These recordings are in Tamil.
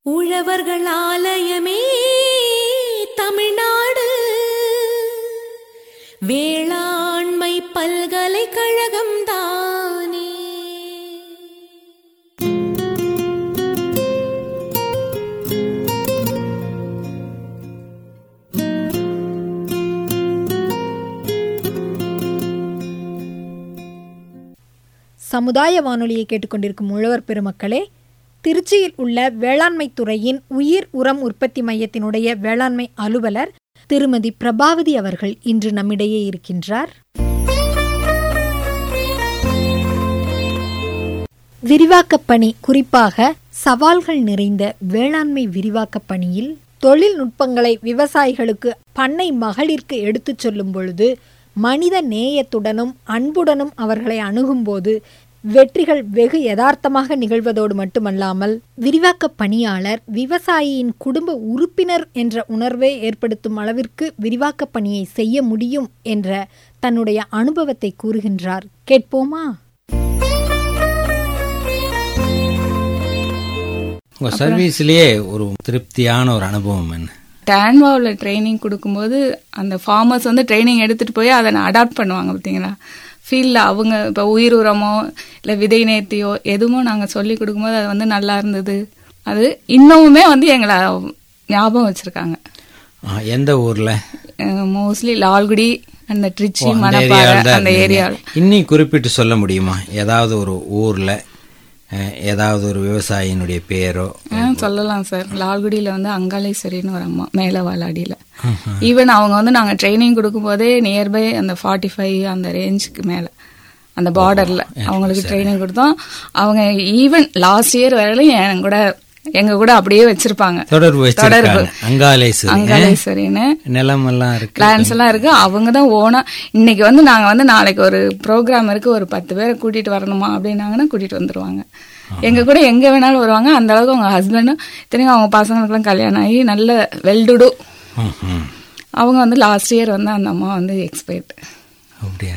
உழவர்கள் ஆலயமே தமிழ்நாடு வேளாண்மை பல்கலைக்கழகம் தானே சமுதாய வானொலியை கேட்டுக்கொண்டிருக்கும் உழவர் பெருமக்களே திருச்சியில் உள்ள வேளாண்மை துறையின் உயிர் உரம் உற்பத்தி மையத்தினுடைய வேளாண்மை அலுவலர் திருமதி பிரபாவதி அவர்கள் இன்று நம்மிடையே இருக்கின்றார் விரிவாக்கப் பணி குறிப்பாக சவால்கள் நிறைந்த வேளாண்மை விரிவாக்கப் பணியில் தொழில்நுட்பங்களை விவசாயிகளுக்கு பண்ணை மகளிருக்கு எடுத்துச் சொல்லும் பொழுது மனித நேயத்துடனும் அன்புடனும் அவர்களை அணுகும்போது வெற்றிகள் வெகு யதார்த்தமாக நிகழ்வதோடு மட்டுமல்லாமல் விரிவாக்கப் பணியாளர் விவசாயியின் குடும்ப உறுப்பினர் என்ற உணர்வை ஏற்படுத்தும் அளவிற்கு விரிவாக்கப் பணியை செய்ய முடியும் என்ற தன்னுடைய அனுபவத்தை கூறுகின்றார் கேட்போமா உங்க சர்வீஸ்லயே ஒரு திருப்தியான ஒரு அனுபவம் என்ன டான்வாவில் ட்ரைனிங் கொடுக்கும்போது அந்த ஃபார்மர்ஸ் வந்து ட்ரைனிங் எடுத்துட்டு போய் அதை அடாப்ட் பண்ணுவாங்க பார்த்தீங்களா ஃபீல்டில் அவங்க இப்போ உயிர் உரமோ இல்லை விதை நேர்த்தியோ எதுவும் நாங்கள் சொல்லி கொடுக்கும்போது அது வந்து நல்லா இருந்தது அது இன்னமுமே வந்து எங்களை ஞாபகம் வச்சுருக்காங்க ஆ, எந்த ஊர்ல மோஸ்ட்லி லால்குடி அந்த திருச்சி ஓ, அந்த மணப்பாறை ஏரியால தான் அந்த இருந்தீங்க. ஏரியாவில் இன்னி குறிப்பிட்டு சொல்ல முடியுமா ஏதாவது ஒரு ஊர்ல அஹ், ஏதாவது ஒரு விவசாயினுடைய பேரோ ஆ சொல்லலாம் சார் லால்குடியில் வந்து அங்காளேஸ்வரின்னு ஒரு அம்மா மேலே வாலாடியில் ஈவன் அவங்க வந்து நாங்கள் ட்ரைனிங் கொடுக்கும்போதே நியர்பை அந்த ஃபார்ட்டி ஃபைவ் அந்த ரேஞ்சுக்கு மேலே அந்த பார்டரில் அவங்களுக்கு ட்ரைனிங் கொடுத்தோம் அவங்க ஈவன் லாஸ்ட் இயர் வரையிலும் என் கூட எங்க கூட அப்படியே வச்சிருப்பாங்க தொடர்பு வச்சிருக்காங்க அங்காலேஸ்வரி அங்காளேஸ்வரின்னு நிலம் எல்லாம் இருக்கு பிளான்ஸ் எல்லாம் இருக்கு அவங்க தான் ஓனா இன்னைக்கு வந்து நாங்க வந்து நாளைக்கு ஒரு ப்ரோக்ராம் இருக்கு ஒரு பத்து பேரை கூட்டிட்டு வரணுமா அப்படின்னாங்கன்னா கூட்டிட்டு வந்துருவாங்க எங்க கூட எங்க வேணாலும் வருவாங்க அந்த அளவுக்கு அவங்க ஹஸ்பண்டும் இத்தனைக்கும் அவங்க பசங்களுக்குலாம் கல்யாணம் ஆகி நல்ல வெல்டுடு ம், ம். அவங்க வந்து லாஸ்ட் இயர் வந்து அந்த அம்மா வந்து எக்ஸ்பைர்ட் அப்படியா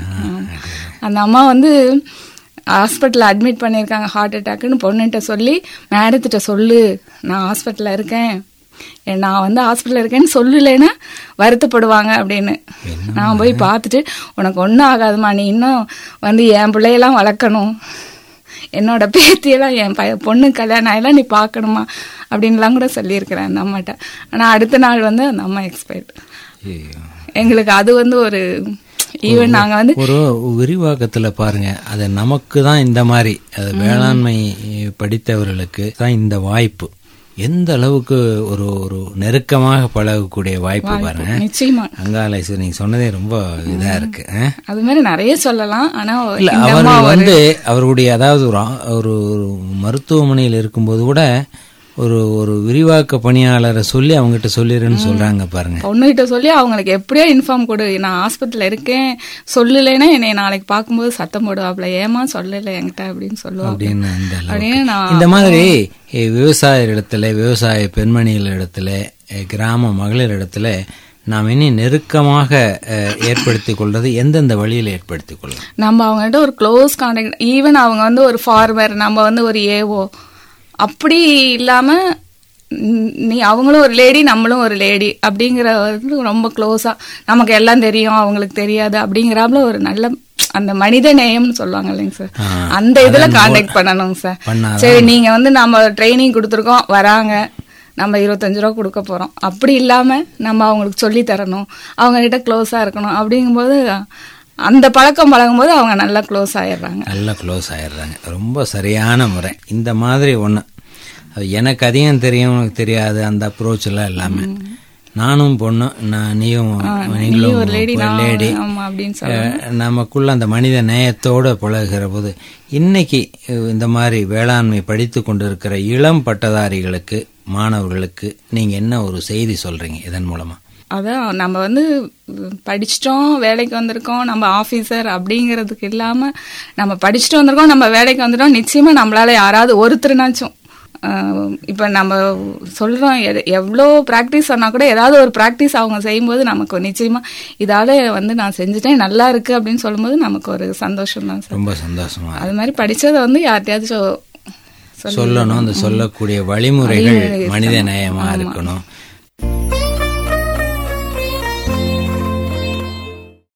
அந்த அம்மா வந்து ஹாஸ்பிட்டலில் அட்மிட் பண்ணியிருக்காங்க ஹார்ட் அட்டாக்குன்னு பொண்ணுகிட்ட சொல்லி மேடத்திட்ட சொல்லு நான் ஹாஸ்பிட்டலில் இருக்கேன் ஏ, நான் வந்து ஹாஸ்பிட்டலில் இருக்கேன்னு சொல்லலைன்னா வருத்தப்படுவாங்க அப்படின்னு நான் போய் பார்த்துட்டு உனக்கு ஒன்றும் ஆகாதுமா நீ இன்னும் வந்து என் பிள்ளையெல்லாம் வளர்க்கணும் என்னோட பேத்தியெல்லாம் என் பைய பொண்ணு கல்யாணம் ஆகலாம் நீ பார்க்கணுமா அப்படின்லாம் கூட சொல்லியிருக்கிறேன் அந்த அம்மாட்ட ஆனால் அடுத்த நாள் வந்து அந்த அம்மா எக்ஸ்பைர்ட் ஐயோ. எங்களுக்கு அது வந்து ஒரு ஈவன் நாங்கள் வந்து ஒரு விரிவாக்கத்துல பாருங்க அது நமக்கு தான் இந்த மாதிரி அது வேளாண்மை படித்தவர்களுக்கு தான் இந்த வாய்ப்பு எந்த அளவுக்கு ஒரு ஒரு நெருக்கமாக பழகக்கூடிய வாய்ப்பு பாருங்க நிச்சயமா அங்காலேஸ்வரி நீங்க சொன்னதே ரொம்ப இதா இருக்கு ஆ? அது மாதிரி நிறைய சொல்லலாம் ஆனா இல்ல இந்த அம்மா அவர்கள் ஒரு வந்து அவருடைய அதாவது ஒரு ஆ- ஒரு ஒரு மருத்துவமனையில் இருக்கும்போது கூட ஒரு ஒரு விரிவாக்க பணியாளரை சொல்லி அவங்ககிட்ட சொல்லிடுன்னு சொல்றாங்க பாருங்க பொண்ணுகிட்ட சொல்லி அவங்களுக்கு எப்படியோ இன்ஃபார்ம் கொடு நான் ஹாஸ்பிட்டல்ல இருக்கேன் சொல்லலைன்னா என்னை நாளைக்கு பார்க்கும்போது சத்தம் போடுவாப்ல ஏமா சொல்லலை என்கிட்ட அப்படின்னு சொல்லுவாங்க அப்படின்னு அந்த அளவுக்கு. அப்படின்னு நான் இந்த மாதிரி eh, விவசாயர் இடத்துல விவசாய பெண்மணிகள் இடத்துல eh, கிராம மகளிர் இடத்துல நாம் இனி நெருக்கமாக eh, ஏற்படுத்திக் கொள்றது எந்தெந்த வழியில் ஏற்படுத்திக் கொள்ளலாம் நம்ம அவங்ககிட்ட ஒரு க்ளோஸ் கான்டாக்ட் ஈவன் அவங்க வந்து ஒரு ஃபார்மர் நம்ம வந்து ஒரு ஏவோ அப்படி இல்லாம ம், நீ அவங்களும் ஒரு லேடி நம்மளும் ஒரு லேடி அப்படிங்கிற வந்து ரொம்ப க்ளோஸா நமக்கு எல்லாம் தெரியும் அவங்களுக்கு தெரியாது அப்படிங்கிறாப்புல ஒரு நல்ல அந்த மனித நேயம்னு சொல்லுவாங்க இல்லைங்க சார் ஆ, அந்த இதுல கான்டாக்ட் பண்ணணும் சார் பண்ணாதான் சரி நீங்க வந்து நம்ம ட்ரைனிங் கொடுத்துருக்கோம் வராங்க நம்ம இருபத்தஞ்சு ரூபா கொடுக்க போறோம் அப்படி இல்லாம நம்ம அவங்களுக்கு சொல்லி தரணும் அவங்க கிட்ட க்ளோஸா இருக்கணும் அப்படிங்கும்போது அந்த பழக்கம் பழகும்போது அவங்க நல்லா க்ளோஸ் ஆயிடுறாங்க நல்லா க்ளோஸ் ஆயிடுறாங்க ரொம்ப சரியான முறை இந்த மாதிரி ஒன்று அது எனக்கு அதிகம் தெரியும் உனக்கு தெரியாது அந்த அப்ரோச் எல்லாம் எல்லாமே நானும் பொண்ணு நான் நீயும் நீங்களும் ஒரு லேடி நான் லேடி ஆமா அப்படின்னு சொல்லி அஹ், நமக்குள்ள அந்த மனித நேயத்தோடு பழகுகிற போது இன்னைக்கு அஹ், இந்த மாதிரி வேளாண்மை படித்து கொண்டிருக்கிற இளம் பட்டதாரிகளுக்கு மாணவர்களுக்கு நீங்க என்ன ஒரு செய்தி சொல்றீங்க இதன் மூலமா அதான் நம்ம வந்து படிச்சிட்டோம் வேலைக்கு வந்திருக்கோம் நம்ம ஆஃபீஸர் அப்படிங்கிறதுக்கு இல்லாம நம்ம படிச்சுட்டு வந்திருக்கோம் நம்ம வேலைக்கு வந்துட்டோம் நிச்சயமா நம்மளால யாராவது ஒருத்தருனாச்சும் ஆஹ் இப்ப நம்ம சொல்றோம் எ- எவ்வளோ ப்ராக்டிஸ் சொன்னா கூட ஏதாவது ஒரு ப்ராக்டிஸ் அவங்க செய்யும்போது நமக்கு நிச்சயமா இதால வந்து நான் செஞ்சுட்டேன் நல்லா இருக்கு அப்படின்னு சொல்லும்போது நமக்கு ஒரு சந்தோஷம் தான் சார் ரொம்ப சந்தோஷமா அது மாதிரி படிச்சதை வந்து யார்கிட்டயாச்சும் சொல்லணும் அந்த சொல்லக்கூடிய வழிமுறைகள் மனித நேயமா இருக்கணும்